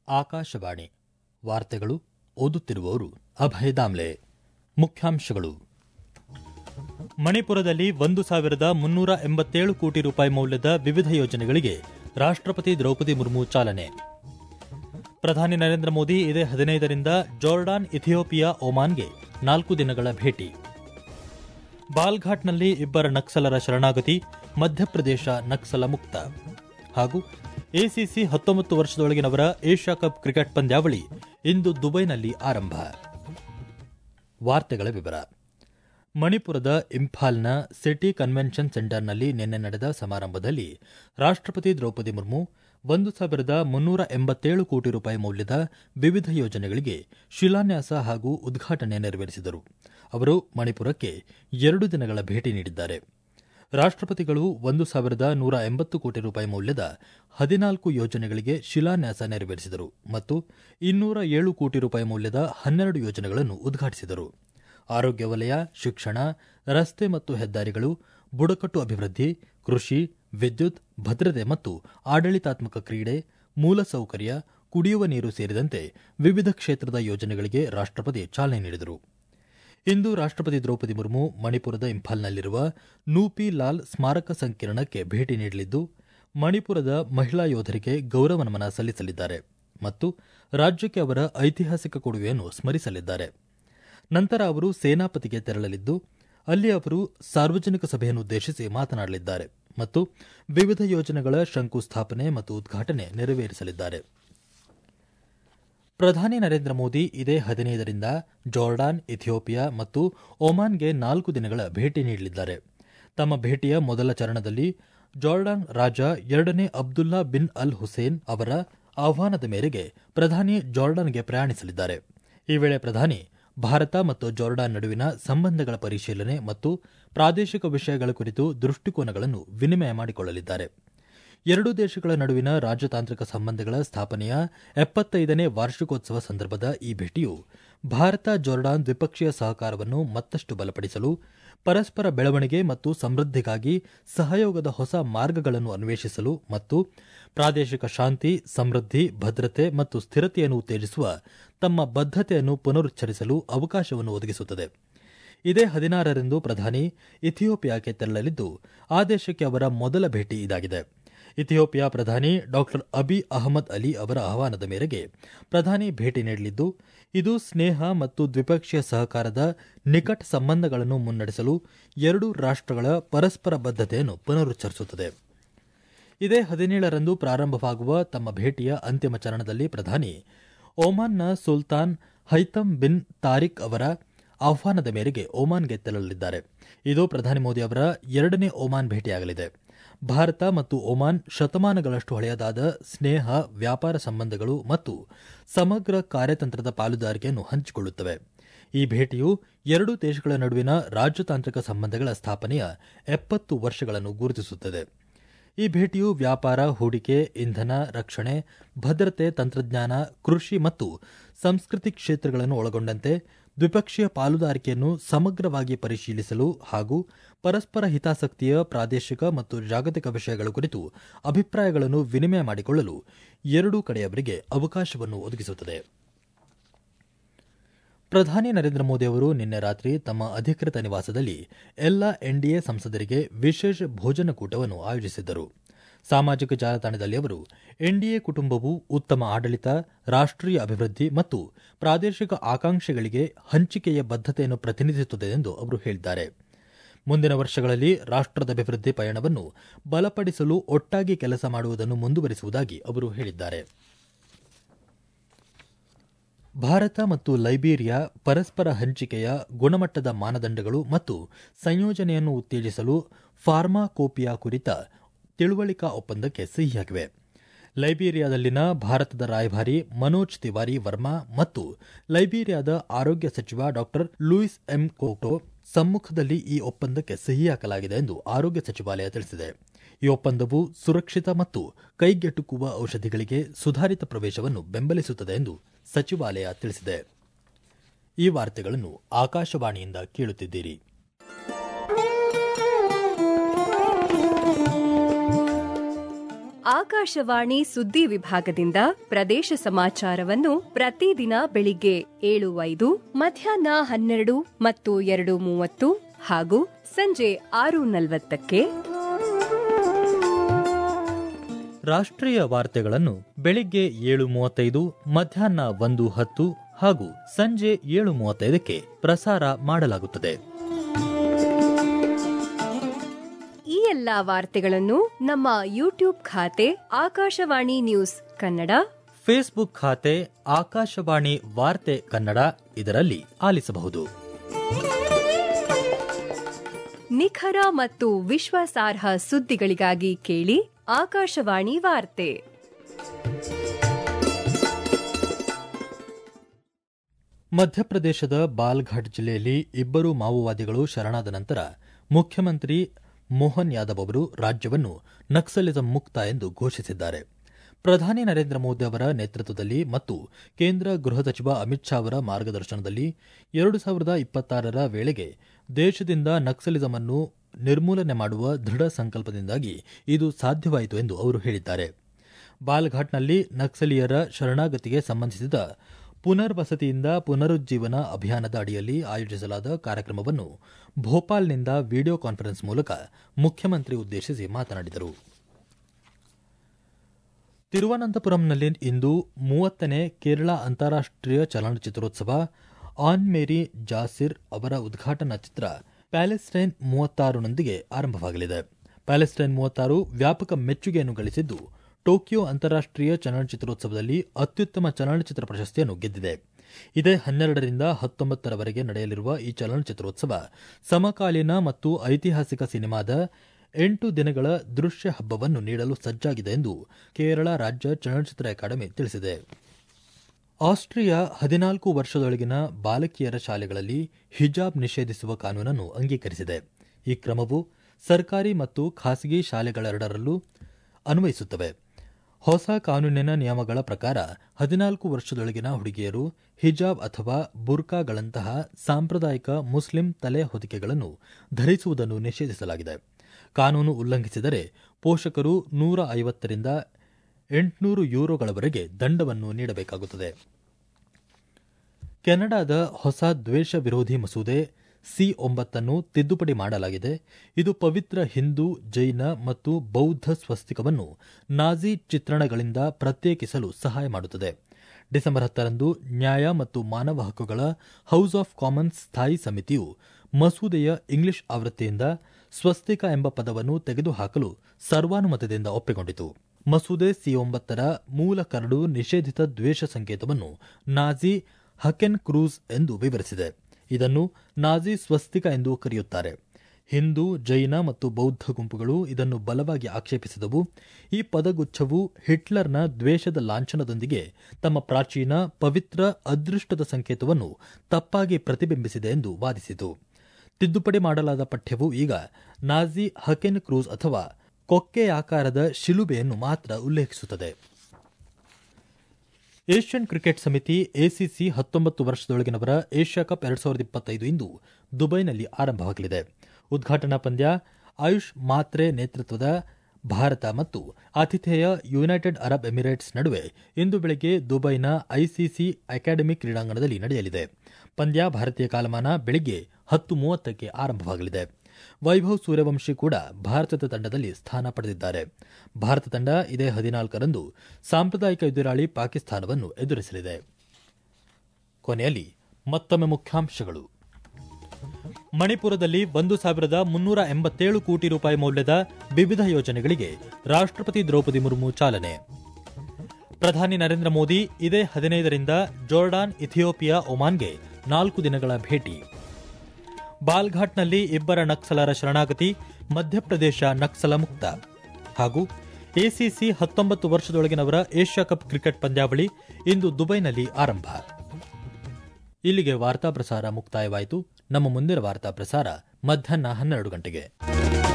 ಆಕಾಶವಾಣಿ ವಾರ್ತೆಗಳು ಓದುತ್ತಿರುವವರು ಅಭಯ ದಾಮ್ಲೆ ಮುಖ್ಯಾಂಶಗಳು ಮಣಿಪುರದಲ್ಲಿ ಒಂದು ಸಾವಿರದ ಮುನ್ನೂರ ಎಂಬತ್ತೇಳು ಕೋಟಿ ರೂಪಾಯಿ ಮೌಲ್ಯದ ವಿವಿಧ ಯೋಜನೆಗಳಿಗೆ ರಾಷ್ಟ್ರಪತಿ ದ್ರೌಪದಿ ಮುರ್ಮು ಚಾಲನೆ ಪ್ರಧಾನಿ ನರೇಂದ್ರ ಮೋದಿ ಇದೇ ಹದಿನೈದರಿಂದ ಜೋರ್ಡಾನ್ ಇಥಿಯೋಪಿಯಾ ಒಮಾನ್ಗೆ ನಾಲ್ಕು ದಿನಗಳ ಭೇಟಿ ಬಾಲ್ಘಾಟ್ನಲ್ಲಿ ಇಬ್ಬರ ನಕ್ಸಲರ ಶರಣಾಗತಿ ಮಧ್ಯಪ್ರದೇಶ ನಕ್ಸಲ ಮುಕ್ತ ಹಾಗೂ ಎಸಿಸಿ ಹತ್ತೊಂಬತ್ತು ವರ್ಷದೊಳಗಿನವರ ಏಷ್ಯಾ ಕಪ್ ಕ್ರಿಕೆಟ್ ಪಂದ್ಯಾವಳಿ ಇಂದು ದುಬೈನಲ್ಲಿ ಆರಂಭ ವಾರ್ತೆಗಳ ವಿವರ ಮಣಿಪುರದ ಇಂಫಾಲ್ನ ಸಿಟಿ ಕನ್ವೆನ್ಷನ್ ಸೆಂಟರ್ನಲ್ಲಿ ನಿನ್ನೆ ನಡೆದ ಸಮಾರಂಭದಲ್ಲಿ ರಾಷ್ಟ್ರಪತಿ ದ್ರೌಪದಿ ಮುರ್ಮು ಒಂದು ಸಾವಿರದ ಮುನ್ನೂರ ಎಂಬತ್ತೇಳು ಕೋಟಿ ರೂಪಾಯಿ ಮೌಲ್ಯದ ವಿವಿಧ ಯೋಜನೆಗಳಿಗೆ ಶಿಲಾನ್ಯಾಸ ಹಾಗೂ ಉದ್ಘಾಟನೆ ನೆರವೇರಿಸಿದರು ಅವರು ಮಣಿಪುರಕ್ಕೆ ಎರಡು ದಿನಗಳ ಭೇಟಿ ನೀಡಿದ್ದಾರೆ ರಾಷ್ಟ್ರಪತಿಗಳು ಒಂದು ಸಾವಿರದ ನೂರ ಎಂಬತ್ತು ಕೋಟಿ ರೂಪಾಯಿ ಮೌಲ್ಯದ ಹದಿನಾಲ್ಕು ಯೋಜನೆಗಳಿಗೆ ಶಿಲಾನ್ಯಾಸ ನೆರವೇರಿಸಿದರು ಮತ್ತು ಇನ್ನೂರ ಏಳು ಕೋಟಿ ರೂಪಾಯಿ ಮೌಲ್ಯದ ಹನ್ನೆರಡು ಯೋಜನೆಗಳನ್ನು ಉದ್ಘಾಟಿಸಿದರು ಆರೋಗ್ಯ ವಲಯ ಶಿಕ್ಷಣ ರಸ್ತೆ ಮತ್ತು ಹೆದ್ದಾರಿಗಳು ಬುಡಕಟ್ಟು ಅಭಿವೃದ್ಧಿ ಕೃಷಿ ವಿದ್ಯುತ್ ಭದ್ರತೆ ಮತ್ತು ಆಡಳಿತಾತ್ಮಕ ಕ್ರೀಡೆ ಮೂಲಸೌಕರ್ಯ ಕುಡಿಯುವ ನೀರು ಸೇರಿದಂತೆ ವಿವಿಧ ಕ್ಷೇತ್ರದ ಯೋಜನೆಗಳಿಗೆ ರಾಷ್ಟ್ರಪತಿ ಚಾಲನೆ ನೀಡಿದರು ಇಂದು ರಾಷ್ಟ್ರಪತಿ ದ್ರೌಪದಿ ಮುರ್ಮು ಮಣಿಪುರದ ಇಂಫಾಲ್ನಲ್ಲಿರುವ ನೂಪಿ ಲಾಲ್ ಸ್ಮಾರಕ ಸಂಕೀರ್ಣಕ್ಕೆ ಭೇಟಿ ನೀಡಲಿದ್ದು ಮಣಿಪುರದ ಮಹಿಳಾ ಯೋಧರಿಗೆ ಗೌರವ ನಮನ ಸಲ್ಲಿಸಲಿದ್ದಾರೆ ಮತ್ತು ರಾಜ್ಯಕ್ಕೆ ಅವರ ಐತಿಹಾಸಿಕ ಕೊಡುಗೆಯನ್ನು ಸ್ಮರಿಸಲಿದ್ದಾರೆ ನಂತರ ಅವರು ಸೇನಾಪತಿಗೆ ತೆರಳಲಿದ್ದು ಅಲ್ಲಿ ಅವರು ಸಾರ್ವಜನಿಕ ಸಭೆಯನ್ನುದ್ದೇಶಿಸಿ ಮಾತನಾಡಲಿದ್ದಾರೆ ಮತ್ತು ವಿವಿಧ ಯೋಜನೆಗಳ ಶಂಕುಸ್ಥಾಪನೆ ಮತ್ತು ಉದ್ಘಾಟನೆ ನೆರವೇರಿಸಲಿದ್ದಾರೆ ಪ್ರಧಾನಿ ನರೇಂದ್ರ ಮೋದಿ ಇದೇ ಹದಿನೈದರಿಂದ ಜೋರ್ಡಾನ್ ಇಥಿಯೋಪಿಯಾ ಮತ್ತು ಒಮಾನ್ಗೆ ನಾಲ್ಕು ದಿನಗಳ ಭೇಟಿ ನೀಡಲಿದ್ದಾರೆ ತಮ್ಮ ಭೇಟಿಯ ಮೊದಲ ಚರಣದಲ್ಲಿ ಜೋರ್ಡಾನ್ ರಾಜ ಎರಡನೇ ಅಬ್ದುಲ್ಲಾ ಬಿನ್ ಅಲ್ ಹುಸೇನ್ ಅವರ ಆಹ್ವಾನದ ಮೇರೆಗೆ ಪ್ರಧಾನಿ ಜೋರ್ಡಾನ್ಗೆ ಪ್ರಯಾಣಿಸಲಿದ್ದಾರೆ ಈ ವೇಳೆ ಪ್ರಧಾನಿ ಭಾರತ ಮತ್ತು ಜೋರ್ಡಾನ್ ನಡುವಿನ ಸಂಬಂಧಗಳ ಪರಿಶೀಲನೆ ಮತ್ತು ಪ್ರಾದೇಶಿಕ ವಿಷಯಗಳ ಕುರಿತು ದೃಷ್ಟಿಕೋನಗಳನ್ನು ವಿನಿಮಯ ಮಾಡಿಕೊಳ್ಳಲಿದ್ದಾರೆ ಎರಡೂ ದೇಶಗಳ ನಡುವಿನ ರಾಜತಾಂತ್ರಿಕ ಸಂಬಂಧಗಳ ಸ್ಥಾಪನೆಯ ಎಪ್ಪತ್ತೈದನೇ ವಾರ್ಷಿಕೋತ್ಸವ ಸಂದರ್ಭದ ಈ ಭೇಟಿಯು ಭಾರತ ಜೋರ್ಡಾನ್ ದ್ವಿಪಕ್ಷೀಯ ಸಹಕಾರವನ್ನು ಮತ್ತಷ್ಟು ಬಲಪಡಿಸಲು ಪರಸ್ಪರ ಬೆಳವಣಿಗೆ ಮತ್ತು ಸಮೃದ್ಧಿಗಾಗಿ ಸಹಯೋಗದ ಹೊಸ ಮಾರ್ಗಗಳನ್ನು ಅನ್ವೇಷಿಸಲು ಮತ್ತು ಪ್ರಾದೇಶಿಕ ಶಾಂತಿ ಸಮೃದ್ಧಿ ಭದ್ರತೆ ಮತ್ತು ಸ್ಥಿರತೆಯನ್ನು ಉತ್ತೇಜಿಸುವ ತಮ್ಮ ಬದ್ಧತೆಯನ್ನು ಪುನರುಚ್ಚರಿಸಲು ಅವಕಾಶವನ್ನು ಒದಗಿಸುತ್ತದೆ ಇದೇ ಹದಿನಾರರಂದು ಪ್ರಧಾನಿ ಇಥಿಯೋಪಿಯಾಕ್ಕೆ ತೆರಳಲಿದ್ದು ಆ ದೇಶಕ್ಕೆ ಅವರ ಮೊದಲ ಭೇಟಿ ಇದಾಗಿದೆ ಇಥಿಯೋಪಿಯಾ ಪ್ರಧಾನಿ ಡಾ ಅಬಿ ಅಹಮದ್ ಅಲಿ ಅವರ ಆಹ್ವಾನದ ಮೇರೆಗೆ ಪ್ರಧಾನಿ ಭೇಟಿ ನೀಡಲಿದ್ದು ಇದು ಸ್ನೇಹ ಮತ್ತು ದ್ವಿಪಕ್ಷೀಯ ಸಹಕಾರದ ನಿಕಟ ಸಂಬಂಧಗಳನ್ನು ಮುನ್ನಡೆಸಲು ಎರಡೂ ರಾಷ್ಟಗಳ ಪರಸ್ಪರ ಬದ್ಧತೆಯನ್ನು ಪುನರುಚ್ಚರಿಸುತ್ತದೆ ಇದೇ ಹದಿನೇಳರಂದು ಪ್ರಾರಂಭವಾಗುವ ತಮ್ಮ ಭೇಟಿಯ ಅಂತಿಮ ಚರಣದಲ್ಲಿ ಪ್ರಧಾನಿ ಒಮಾನ್ನ ಸುಲ್ತಾನ್ ಹೈತಮ್ ಬಿನ್ ತಾರಿಕ್ ಅವರ ಆಹ್ವಾನದ ಮೇರೆಗೆ ಒಮಾನ್ಗೆ ತೆರಳಲಿದ್ದಾರೆ ಇದು ಪ್ರಧಾನಿ ಮೋದಿ ಅವರ ಎರಡನೇ ಒಮಾನ್ ಭೇಟಿಯಾಗಲಿದೆ ಭಾರತ ಮತ್ತು ಒಮಾನ್ ಶತಮಾನಗಳಷ್ಟು ಹಳೆಯದಾದ ಸ್ನೇಹ ವ್ಯಾಪಾರ ಸಂಬಂಧಗಳು ಮತ್ತು ಸಮಗ್ರ ಕಾರ್ಯತಂತ್ರದ ಪಾಲುದಾರಿಕೆಯನ್ನು ಹಂಚಿಕೊಳ್ಳುತ್ತವೆ ಈ ಭೇಟಿಯು ಎರಡೂ ದೇಶಗಳ ನಡುವಿನ ರಾಜತಾಂತ್ರಿಕ ಸಂಬಂಧಗಳ ಸ್ಥಾಪನೆಯ ಎಪ್ಪತ್ತು ವರ್ಷಗಳನ್ನು ಗುರುತಿಸುತ್ತದೆ ಈ ಭೇಟಿಯು ವ್ಯಾಪಾರ ಹೂಡಿಕೆ ಇಂಧನ ರಕ್ಷಣೆ ಭದ್ರತೆ ತಂತ್ರಜ್ಞಾನ ಕೃಷಿ ಮತ್ತು ಸಂಸ್ಕೃತಿ ಕ್ಷೇತ್ರಗಳನ್ನು ಒಳಗೊಂಡಂತೆ ದ್ವಿಪಕ್ಷೀಯ ಪಾಲುದಾರಿಕೆಯನ್ನು ಸಮಗ್ರವಾಗಿ ಪರಿಶೀಲಿಸಲು ಹಾಗೂ ಪರಸ್ಪರ ಹಿತಾಸಕ್ತಿಯ ಪ್ರಾದೇಶಿಕ ಮತ್ತು ಜಾಗತಿಕ ವಿಷಯಗಳ ಕುರಿತು ಅಭಿಪ್ರಾಯಗಳನ್ನು ವಿನಿಮಯ ಮಾಡಿಕೊಳ್ಳಲು ಎರಡೂ ಕಡೆಯವರಿಗೆ ಅವಕಾಶವನ್ನು ಒದಗಿಸುತ್ತದೆ ಪ್ರಧಾನಿ ನರೇಂದ್ರ ಮೋದಿ ಅವರು ನಿನ್ನೆ ರಾತ್ರಿ ತಮ್ಮ ಅಧಿಕೃತ ನಿವಾಸದಲ್ಲಿ ಎಲ್ಲ ಎನ್ಡಿಎ ಸಂಸದರಿಗೆ ವಿಶೇಷ ಭೋಜನ ಕೂಟವನ್ನು ಆಯೋಜಿಸಿದ್ದರು ಸಾಮಾಜಿಕ ಜಾಲತಾಣದಲ್ಲಿ ಅವರು ಎನ್ಡಿಎ ಕುಟುಂಬವು ಉತ್ತಮ ಆಡಳಿತ ರಾಷ್ಟೀಯ ಅಭಿವೃದ್ಧಿ ಮತ್ತು ಪ್ರಾದೇಶಿಕ ಆಕಾಂಕ್ಷೆಗಳಿಗೆ ಹಂಚಿಕೆಯ ಬದ್ಧತೆಯನ್ನು ಪ್ರತಿನಿಧಿಸುತ್ತದೆ ಎಂದು ಅವರು ಹೇಳಿದ್ದಾರೆ ಮುಂದಿನ ವರ್ಷಗಳಲ್ಲಿ ರಾಷ್ಟದ ಅಭಿವೃದ್ಧಿ ಪಯಣವನ್ನು ಬಲಪಡಿಸಲು ಒಟ್ಟಾಗಿ ಕೆಲಸ ಮಾಡುವುದನ್ನು ಮುಂದುವರಿಸುವುದಾಗಿ ಅವರು ಹೇಳಿದ್ದಾರೆ ಭಾರತ ಮತ್ತು ಲೈಬೀರಿಯಾ ಪರಸ್ಪರ ಹಂಚಿಕೆಯ ಗುಣಮಟ್ಟದ ಮಾನದಂಡಗಳು ಮತ್ತು ಸಂಯೋಜನೆಯನ್ನು ಉತ್ತೇಜಿಸಲು ಫಾರ್ಮಾಕೋಪಿಯಾ ಕುರಿತ ತಿಳುವಳಿಕಾ ಒಪ್ಪಂದಕ್ಕೆ ಸಹಿ ಹಾಕಿವೆ ಲೈಬೀರಿಯಾದಲ್ಲಿನ ಭಾರತದ ರಾಯಭಾರಿ ಮನೋಜ್ ತಿವಾರಿ ವರ್ಮಾ ಮತ್ತು ಲೈಬೀರಿಯಾದ ಆರೋಗ್ಯ ಸಚಿವ ಡಾ ಲೂಯಿಸ್ ಎಂ ಕೋಟೋ ಸಮ್ಮುಖದಲ್ಲಿ ಈ ಒಪ್ಪಂದಕ್ಕೆ ಸಹಿ ಹಾಕಲಾಗಿದೆ ಎಂದು ಆರೋಗ್ಯ ಸಚಿವಾಲಯ ತಿಳಿಸಿದೆ ಈ ಒಪ್ಪಂದವು ಸುರಕ್ಷಿತ ಮತ್ತು ಕೈಗೆಟುಕುವ ಔಷಧಿಗಳಿಗೆ ಸುಧಾರಿತ ಪ್ರವೇಶವನ್ನು ಬೆಂಬಲಿಸುತ್ತದೆ ಎಂದು ಸಚಿವಾಲಯ ತಿಳಿಸಿದೆ ಈ ವಾರ್ತೆಗಳನ್ನು ಆಕಾಶವಾಣಿಯಿಂದ ಕೇಳುತ್ತಿದ್ದೀರಿ ಆಕಾಶವಾಣಿ ಸುದ್ದಿ ವಿಭಾಗದಿಂದ ಪ್ರದೇಶ ಸಮಾಚಾರವನ್ನು ಪ್ರತಿದಿನ ಬೆಳಿಗ್ಗೆ ಏಳು ಐದು ಮಧ್ಯಾಹ್ನ ಹನ್ನೆರಡು ಮತ್ತು ಎರಡು ಮೂವತ್ತು ಹಾಗೂ ಸಂಜೆ ಆರು ನಲವತ್ತಕ್ಕೆ ರಾಷ್ಟ್ರೀಯ ವಾರ್ತೆಗಳನ್ನು ಬೆಳಿಗ್ಗೆ ಏಳು ಮೂವತ್ತೈದು ಮಧ್ಯಾಹ್ನ ಒಂದು ಹತ್ತು ಹಾಗೂ ಸಂಜೆ ಏಳು ಮೂವತ್ತೈದಕ್ಕೆ ಪ್ರಸಾರ ಮಾಡಲಾಗುತ್ತದೆ ಈ ಎಲ್ಲಾ ವಾರ್ತೆಗಳನ್ನು ನಮ್ಮ ಯೂಟ್ಯೂಬ್ ಖಾತೆ ಆಕಾಶವಾಣಿ ನ್ಯೂಸ್ ಕನ್ನಡ ಫೇಸ್ಬುಕ್ ಖಾತೆ ಆಕಾಶವಾಣಿ ವಾರ್ತೆ ಕನ್ನಡ ಇದರಲ್ಲಿ ಆಲಿಸಬಹುದು ನಿಖರ ಮತ್ತು ವಿಶ್ವಾಸಾರ್ಹ ಸುದ್ದಿಗಳಿಗಾಗಿ ಕೇಳಿ ಆಕಾಶವಾಣಿ ವಾರ್ತೆ ಮಧ್ಯಪ್ರದೇಶದ ಬಾಲ್ಘಾಟ್ ಜಿಲ್ಲೆಯಲ್ಲಿ ಇಬ್ಬರು ಮಾವೋವಾದಿಗಳು ಶರಣಾದ ನಂತರ ಮುಖ್ಯಮಂತ್ರಿ ಮೋಹನ್ ಯಾದವ್ ಅವರು ರಾಜ್ಯವನ್ನು ನಕ್ಸಲಿಸಂ ಮುಕ್ತ ಎಂದು ಘೋಷಿಸಿದ್ದಾರೆ ಪ್ರಧಾನಿ ನರೇಂದ್ರ ಮೋದಿ ಅವರ ನೇತೃತ್ವದಲ್ಲಿ ಮತ್ತು ಕೇಂದ್ರ ಗೃಹ ಸಚಿವ ಅಮಿತ್ ಶಾ ಅವರ ಮಾರ್ಗದರ್ಶನದಲ್ಲಿ ಎರಡು ಸಾವಿರದ ಇಪ್ಪತ್ತಾರರ ವೇಳೆಗೆ ದೇಶದಿಂದ ನಕ್ಸಲಿಸಂ ಅನ್ನು ನಿರ್ಮೂಲನೆ ಮಾಡುವ ದೃಢ ಸಂಕಲ್ಪದಿಂದಾಗಿ ಇದು ಸಾಧ್ಯವಾಯಿತು ಎಂದು ಅವರು ಹೇಳಿದ್ದಾರೆ ಬಾಲ್ಘಾಟ್ನಲ್ಲಿ ನಕ್ಸಲೀಯರ ಶರಣಾಗತಿಗೆ ಸಂಬಂಧಿಸಿದ ಪುನರ್ವಸತಿಯಿಂದ ಪುನರುಜ್ಜೀವನ ಅಭಿಯಾನದ ಅಡಿಯಲ್ಲಿ ಆಯೋಜಿಸಲಾದ ಕಾರ್ಯಕ್ರಮವನ್ನು ಭೋಪಾಲ್ನಿಂದ ವಿಡಿಯೋ ಕಾನ್ಫರೆನ್ಸ್ ಮೂಲಕ ಮುಖ್ಯಮಂತ್ರಿ ಉದ್ದೇಶಿಸಿ ಮಾತನಾಡಿದರು ತಿರುವನಂತಪುರಂನಲ್ಲಿ ಇಂದು ಮೂವತ್ತನೇ ಕೇರಳ ಅಂತಾರಾಷ್ಟೀಯ ಚಲನಚಿತ್ರೋತ್ಸವ ಆನ್ ಮೇರಿ ಜಾಸಿರ್ ಅವರ ಉದ್ಘಾಟನಾ ಚಿತ್ರ ಪ್ಯಾಲೆಸ್ಟೈನ್ ಮೂವತ್ತಾರನೊಂದಿಗೆ ಆರಂಭವಾಗಲಿದೆ ಪ್ಯಾಲೆಸ್ಟೈನ್ ಮೂವತ್ತಾರು ವ್ಯಾಪಕ ಮೆಚ್ಚುಗೆಯನ್ನು ಗಳಿಸಿದ್ದು ಟೋಕಿಯೋ ಅಂತಾರಾಷ್ಟೀಯ ಚಲನಚಿತ್ರೋತ್ಸವದಲ್ಲಿ ಅತ್ಯುತ್ತಮ ಚಲನಚಿತ್ರ ಪ್ರಶಸ್ತಿಯನ್ನು ಗೆದ್ದಿದೆ ಇದೇ ಹನ್ನೆರಡರಿಂದ ಹತ್ತೊಂಬತ್ತರವರೆಗೆ ನಡೆಯಲಿರುವ ಈ ಚಲನಚಿತ್ರೋತ್ಸವ ಸಮಕಾಲೀನ ಮತ್ತು ಐತಿಹಾಸಿಕ ಸಿನಿಮಾದ ಎಂಟು ದಿನಗಳ ದೃಶ್ಯ ಹಬ್ಬವನ್ನು ನೀಡಲು ಸಜ್ಜಾಗಿದೆ ಎಂದು ಕೇರಳ ರಾಜ್ಯ ಚಲನಚಿತ್ರ ಅಕಾಡೆಮಿ ತಿಳಿಸಿದೆ ಆಸ್ಟ್ರಿಯಾ ಹದಿನಾಲ್ಕು ವರ್ಷದೊಳಗಿನ ಬಾಲಕಿಯರ ಶಾಲೆಗಳಲ್ಲಿ ಹಿಜಾಬ್ ನಿಷೇಧಿಸುವ ಕಾನೂನನ್ನು ಅಂಗೀಕರಿಸಿದೆ ಈ ಕ್ರಮವು ಸರ್ಕಾರಿ ಮತ್ತು ಖಾಸಗಿ ಶಾಲೆಗಳೆರಡರಲ್ಲೂ ಅನ್ವಯಿಸುತ್ತವೆ ಹೊಸ ಕಾನೂನಿನ ನಿಯಮಗಳ ಪ್ರಕಾರ ಹದಿನಾಲ್ಕು ವರ್ಷದೊಳಗಿನ ಹುಡುಗಿಯರು ಹಿಜಾಬ್ ಅಥವಾ ಬುರ್ಕಾಗಳಂತಹ ಸಾಂಪ್ರದಾಯಿಕ ಮುಸ್ಲಿಂ ತಲೆ ಹೊದಿಕೆಗಳನ್ನು ಧರಿಸುವುದನ್ನು ನಿಷೇಧಿಸಲಾಗಿದೆ ಕಾನೂನು ಉಲ್ಲಂಘಿಸಿದರೆ ಪೋಷಕರು ನೂರ ಐವತ್ತರಿಂದ ಎಂಟುನೂರು ಯೂರೋಗಳವರೆಗೆ ದಂಡವನ್ನು ನೀಡಬೇಕಾಗುತ್ತದೆ ಕೆನಡಾದ ಹೊಸ ದ್ವೇಷ ವಿರೋಧಿ ಮಸೂದೆ ಸಿ ಒಂಬತ್ತನ್ನು ತಿದ್ದುಪಡಿ ಮಾಡಲಾಗಿದೆ ಇದು ಪವಿತ್ರ ಹಿಂದೂ ಜೈನ ಮತ್ತು ಬೌದ್ಧ ಸ್ವಸ್ತಿಕವನ್ನು ನಾಜಿ ಚಿತ್ರಣಗಳಿಂದ ಪ್ರತ್ಯೇಕಿಸಲು ಸಹಾಯ ಮಾಡುತ್ತದೆ ಡಿಸೆಂಬರ್ ಹತ್ತರಂದು ನ್ಯಾಯ ಮತ್ತು ಮಾನವ ಹಕ್ಕುಗಳ ಹೌಸ್ ಆಫ್ ಕಾಮನ್ಸ್ ಸ್ಥಾಯಿ ಸಮಿತಿಯು ಮಸೂದೆಯ ಇಂಗ್ಲಿಷ್ ಆವೃತ್ತಿಯಿಂದ ಸ್ವಸ್ತಿಕ ಎಂಬ ಪದವನ್ನು ತೆಗೆದುಹಾಕಲು ಸರ್ವಾನುಮತದಿಂದ ಒಪ್ಪಿಕೊಂಡಿತು ಮಸೂದೆ ಸಿ ಒಂಬತ್ತರ ಮೂಲ ಕರಡು ನಿಷೇಧಿತ ದ್ವೇಷ ಸಂಕೇತವನ್ನು ನಾಜಿ ಹಕೆನ್ ಕ್ರೂಸ್ ಎಂದು ವಿವರಿಸಿದೆ ಇದನ್ನು ನಾಜಿ ಸ್ವಸ್ತಿಕ ಎಂದು ಕರೆಯುತ್ತಾರೆ ಹಿಂದೂ ಜೈನ ಮತ್ತು ಬೌದ್ಧ ಗುಂಪುಗಳು ಇದನ್ನು ಬಲವಾಗಿ ಆಕ್ಷೇಪಿಸಿದವು ಈ ಪದಗುಚ್ಛವು ಹಿಟ್ಲರ್ನ ದ್ವೇಷದ ಲಾಂಛನದೊಂದಿಗೆ ತಮ್ಮ ಪ್ರಾಚೀನ ಪವಿತ್ರ ಅದೃಷ್ಟದ ಸಂಕೇತವನ್ನು ತಪ್ಪಾಗಿ ಪ್ರತಿಬಿಂಬಿಸಿದೆ ಎಂದು ವಾದಿಸಿತು ತಿದ್ದುಪಡಿ ಮಾಡಲಾದ ಪಠ್ಯವು ಈಗ ನಾಜಿ ಹಕೆನ್ ಕ್ರೂಸ್ ಅಥವಾ ಕೊಕ್ಕೆಯಾಕಾರದ ಶಿಲುಬೆಯನ್ನು ಮಾತ್ರ ಉಲ್ಲೇಖಿಸುತ್ತದೆ ಏಷ್ಯನ್ ಕ್ರಿಕೆಟ್ ಸಮಿತಿ ಎಸಿಸಿ ಹತ್ತೊಂಬತ್ತು ವರ್ಷದೊಳಗಿನವರ ಏಷ್ಯಾ ಕಪ್ ಎರಡ್ ಸಾವಿರದ ಇಪ್ಪತ್ತೈದು ಇಂದು ದುಬೈನಲ್ಲಿ ಆರಂಭವಾಗಲಿದೆ ಉದ್ಘಾಟನಾ ಪಂದ್ಯ ಆಯುಷ್ ಮಾತ್ರೆ ನೇತೃತ್ವದ ಭಾರತ ಮತ್ತು ಆತಿಥೇಯ ಯುನೈಟೆಡ್ ಅರಬ್ ಎಮಿರೇಟ್ಸ್ ನಡುವೆ ಇಂದು ಬೆಳಗ್ಗೆ ದುಬೈನ ಐಸಿಸಿ ಅಕಾಡೆಮಿ ಕ್ರೀಡಾಂಗಣದಲ್ಲಿ ನಡೆಯಲಿದೆ ಪಂದ್ಯ ಭಾರತೀಯ ಕಾಲಮಾನ ಬೆಳಗ್ಗೆ ಹತ್ತು ಮೂವತ್ತಕ್ಕೆ ಆರಂಭವಾಗಲಿದೆ ವೈಭವ್ ಸೂರ್ಯವಂಶಿ ಕೂಡ ಭಾರತದ ತಂಡದಲ್ಲಿ ಸ್ಥಾನ ಪಡೆದಿದ್ದಾರೆ ಭಾರತ ತಂಡ ಇದೇ ಹದಿನಾಲ್ಕರಂದು ಸಾಂಪ್ರದಾಯಿಕ ಎದುರಾಳಿ ಪಾಕಿಸ್ತಾನವನ್ನು ಎದುರಿಸಲಿದೆ ಕೊನೆಯಲ್ಲಿ ಮತ್ತೊಮ್ಮೆ ಮುಖ್ಯಾಂಶಗಳು ಮಣಿಪುರದಲ್ಲಿ ಒಂದು ಸಾವಿರದ ಮುನ್ನೂರ ಎಂಬತ್ತೇಳು ಕೋಟಿ ರೂಪಾಯಿ ಮೌಲ್ಯದ ವಿವಿಧ ಯೋಜನೆಗಳಿಗೆ ರಾಷ್ಟ್ರಪತಿ ದ್ರೌಪದಿ ಮುರ್ಮು ಚಾಲನೆ ಪ್ರಧಾನಿ ನರೇಂದ್ರ ಮೋದಿ ಇದೇ ಹದಿನೈದರಿಂದ ಜೋರ್ಡಾನ್ ಇಥಿಯೋಪಿಯಾ ಒಮಾನ್ಗೆ ನಾಲ್ಕು ದಿನಗಳ ಭೇಟಿ ಬಾಲ್ಘಾಟ್ನಲ್ಲಿ ಇಬ್ಬರ ನಕ್ಸಲರ ಶರಣಾಗತಿ ಮಧ್ಯಪ್ರದೇಶ ನಕ್ಸಲ ಮುಕ್ತ ಹಾಗೂ ಎಸಿಸಿ ಹತ್ತೊಂಬತ್ತು ವರ್ಷದೊಳಗಿನವರ ಏಷ್ಯಾ ಕಪ್ ಕ್ರಿಕೆಟ್ ಪಂದ್ಯಾವಳಿ ಇಂದು ದುಬೈನಲ್ಲಿ ಆರಂಭ ಇಲ್ಲಿಗೆ ವಾರ್ತಾ ಪ್ರಸಾರ ಮುಕ್ತಾಯವಾಯಿತು ನಮ್ಮ ಮುಂದಿನ ವಾರ್ತಾ ಪ್ರಸಾರ ಮಧ್ಯಾಹ್ನ ಹನ್ನೆರಡು ಗಂಟೆಗೆ